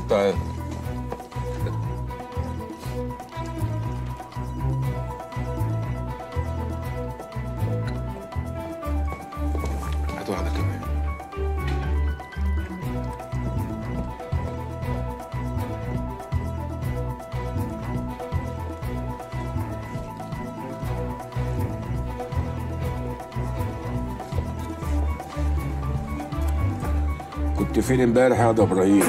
طيب هات واحدة كمان كنت فين امبارح يا ده ابراهيم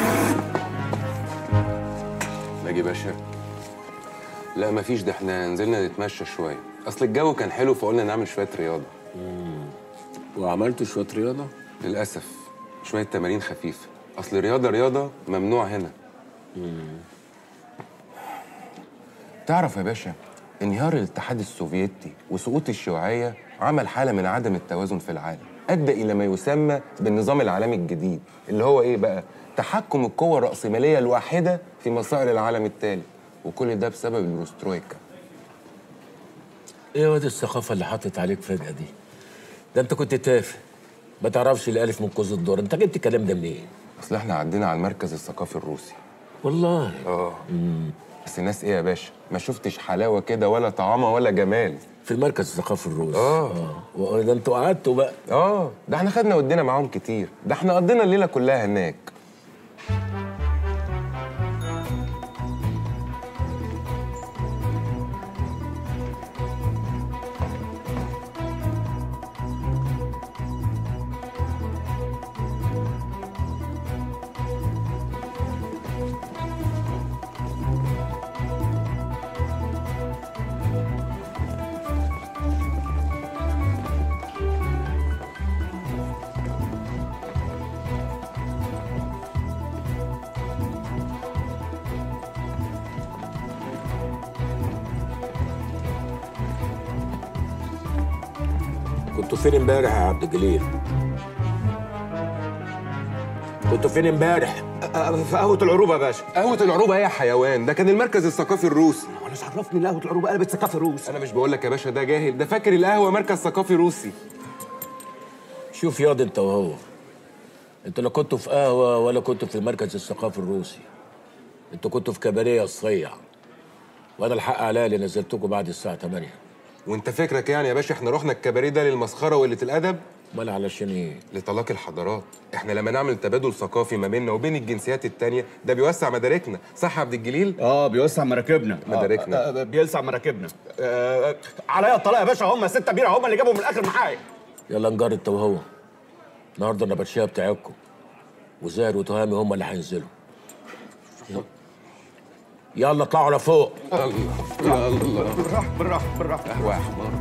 ناجي باشا لا مفيش ده احنا نزلنا نتمشى شوية أصل الجو كان حلو فقلنا نعمل شوية رياضة وعملت شويه رياضه للأسف شوية تمارين خفيفة أصل الرياضة رياضة ممنوع هنا تعرف يا باشا انهيار الاتحاد السوفيتي وسقوط الشيوعية عمل حالة من عدم التوازن في العالم أدى إلى ما يسمى بالنظام العالمي الجديد اللي هو إيه بقى؟ تحكم القوة الرأسمالية الواحدة في مصائر العالم التالي وكل ده بسبب البروسترويكا ايه واد الثقافة اللي حطت عليك فجأة دي؟ ده انت كنت تافه ما تعرفش الألف من كوز الدور انت جبت الكلام ده منين؟ أصل إحنا عدينا على المركز الثقافي الروسي والله آه بس الناس إيه يا باشا؟ ما شفتش حلاوة كده ولا طعامة ولا جمال في المركز الثقافي الروسي آه. اه ده انتوا قعدتوا بقى اه ده احنا خدنا ودينا معاهم كتير ده احنا قضينا الليله كلها هناك كنتوا فين امبارح يا عبد الجليل؟ كنتوا فين امبارح؟ في قهوة العروبة يا باشا قهوه العروبه ايه يا حيوان ده كان المركز الثقافي الروسي وانا مش عرفني ان قهوة العروبة قلبت ثقافة روس انا مش بقول لك يا باشا ده جاهل ده فاكر القهوه مركز ثقافي روسي شوف ياض انت وهو انتوا لا كنتوا في قهوة ولا كنتوا في المركز الثقافي الروسي انتوا كنتوا في كباريه الصيع وانا الحق عليا اللي نزلتكم بعد الساعة 8 وانت فكرك يعني يا باشا احنا رحنا الكباريه ده للمسخره وقله الادب امال علشان ايه؟ لطلاق الحضارات احنا لما نعمل تبادل ثقافي ما بيننا وبين الجنسيات التانية ده بيوسع مداركنا صح يا عبد الجليل اه بيوسع مراكبنا مداركنا. آه، آه، بيلسع مراكبنا آه، عليا الطلاق يا باشا هم ستة بيرة هم اللي جابوا من الاخر معايا يلا نجار انت وهو النهارده النبطشيه بتاعتكم وزاهر وتهامي هم اللي هينزلوا يلا اطلعوا لفوق يا الله بالراحة بالراحة بالراحة قهوه يا حمار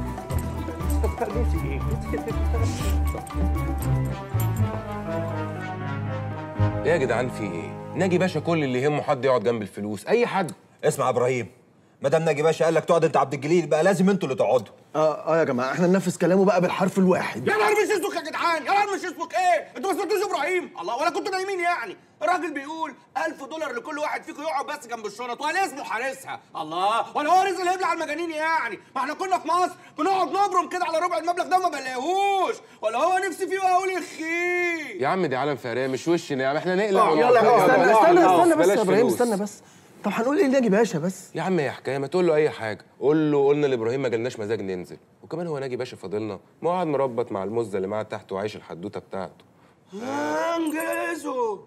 ايه يا جدعان في ايه ناجي باشا كل اللي يهمه حد يقعد جنب الفلوس اي حد اسمع يا ابراهيم مدام ناجي باشا قال لك تقعد انت عبد الجليل بقى لازم انتوا اللي تقعدوا اه اه يا جماعه احنا ننفذ كلامه بقى بالحرف الواحد يا نهار مش اسمك يا جدعان يا نهار مش اسمك ايه انتوا ما سمعتوش ابراهيم الله ولا كنتوا نايمين يعني الراجل بيقول 1000 دولار لكل واحد فيكم يقعد بس جنب الشنط ولا اسمه حارسها الله ولا هو رزق الهبل على المجانين يعني ما احنا كنا في مصر بنقعد نبرم كده على ربع المبلغ ده وما بلاقيهوش ولا هو نفسي فيه واقول اخي يا عم دي عالم فقريه مش وش نعم احنا نقلع آه، ونقعد. يلا يلا، استنى بلاش استنى فلوس، استنى بس بلاش يا ابراهيم فلوس. استنى بس طب هنقول ايه ناجي باشا بس يا عم يا حكايه ما تقول له اي حاجه قول له قلنا لابراهيم ما جالناش مزاج ننزل وكمان هو ناجي باشا فاضلنا ما هو قاعد مربط مع المزه اللي معاه تحت وعايش الحدوته بتاعته انجزوا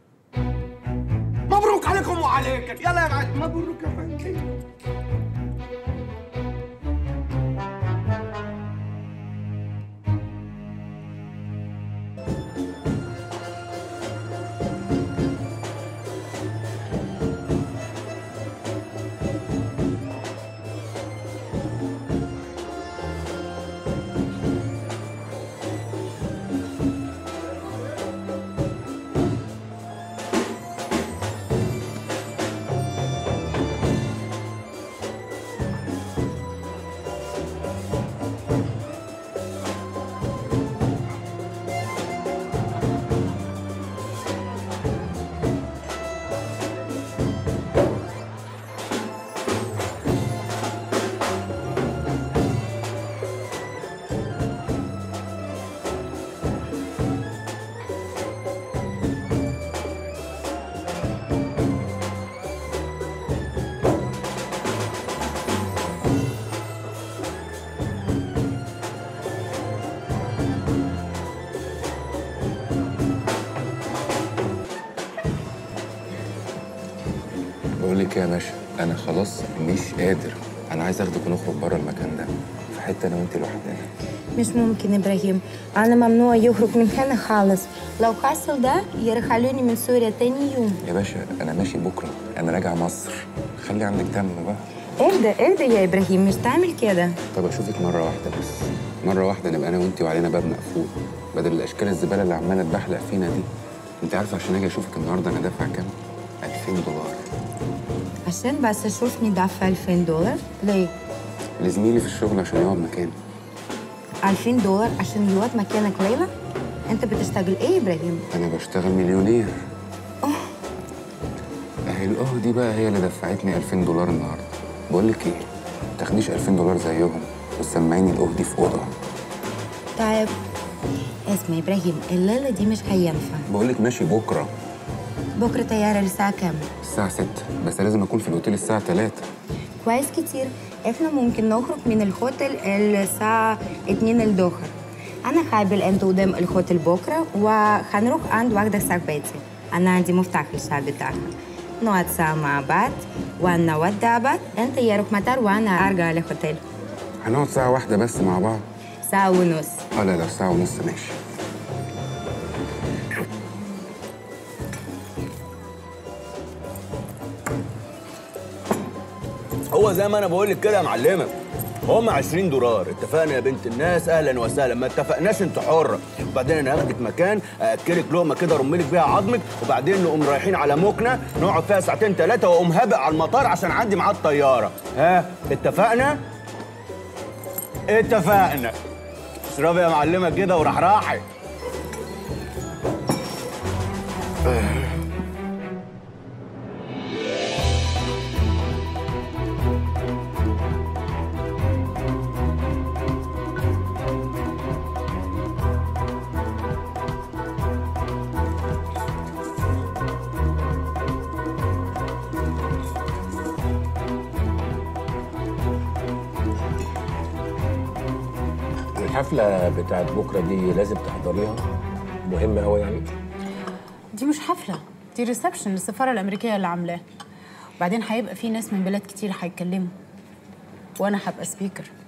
مبروك عليكم وعليك يلا يا معلم مبروك يا فندم لك إيه يا باشا انا خلاص مش قادر انا عايز اخدك ونخرج بره المكان ده في حته انا وانت لوحدنا مش ممكن إبراهيم أنا ممنوع يخرج من هنا خالص لو حصل ده يرحلوني من سوريا تاني يوم يا باشا انا ماشي بكره انا راجع مصر خلي عندك دم بقى اهدى اهدى يا إبراهيم مش تعمل كده طب اشوفك مره واحده بس مره واحده نبقى انا وانت وعلينا باب مقفول بدل الاشكال الزباله اللي عماله تبحلق فينا دي انت عارفه عشان اجي اشوفك النهارده انا دافع كام 2000 دولار عشان بس أشوفني دافع 2000 دولار ليه؟ لزميلي في الشغل عشان يقعد مكاني 2000 دولار عشان يقعد مكانك ليلى؟ أنت بتشتغل إيه يا إبراهيم؟ انا بشتغل مليونير اهي الاه دي بقى هي اللي دفعتني 2000 دولار النهارده بقول لك ايه ما تاخديش 2000 دولار زيهم وتسمعيني الاه دي في اوضه طيب اسمع يا إبراهيم الليلة دي مش هينفع بقول لك ماشي بكره بكرة طيارة الساعة كام؟ الساعه 6 بس لازم اكون في الاوتيل الساعه 3 كويس كتير احنا ممكن نخرج من الهوتيل الساعة 2 الظهر أنا هقابل أنت قدام الهوتيل بكرة وهنروح عند واحدة صاحبتي أنا عندي مفتاح الشقة بتاعها نقعد ساعة مع بعض ونودع بعض أنت يروح مطار وأنا أرجع الهوتيل هنقعد ساعه واحده بس مع بعض ساعة ونص اه لا لا ساعه ونص ماشي هو زي ما انا بقول لك كده يا معلمه هم 20 دولار اتفقنا يا بنت الناس اهلا وسهلا ما اتفقناش انت حره وبعدين انا هاخدك مكان اكلك لقمه كده ارملك بيها عظمك وبعدين نقوم رايحين على موكنا نقعد فيها ساعتين ثلاثه واقوم هابق على المطار عشان عندي ميعاد طياره ها اتفقنا اتفقنا اشربي يا معلمه كده وراح راحي الحفله بتاعت بكره دي لازم تحضريها مهمه قوي يعني دي مش حفلة دي ريسبشن للسفارة الأمريكية اللي عاملاه وبعدين هيبقى في ناس من بلاد كتير هيتكلموا وأنا هبقى سبيكر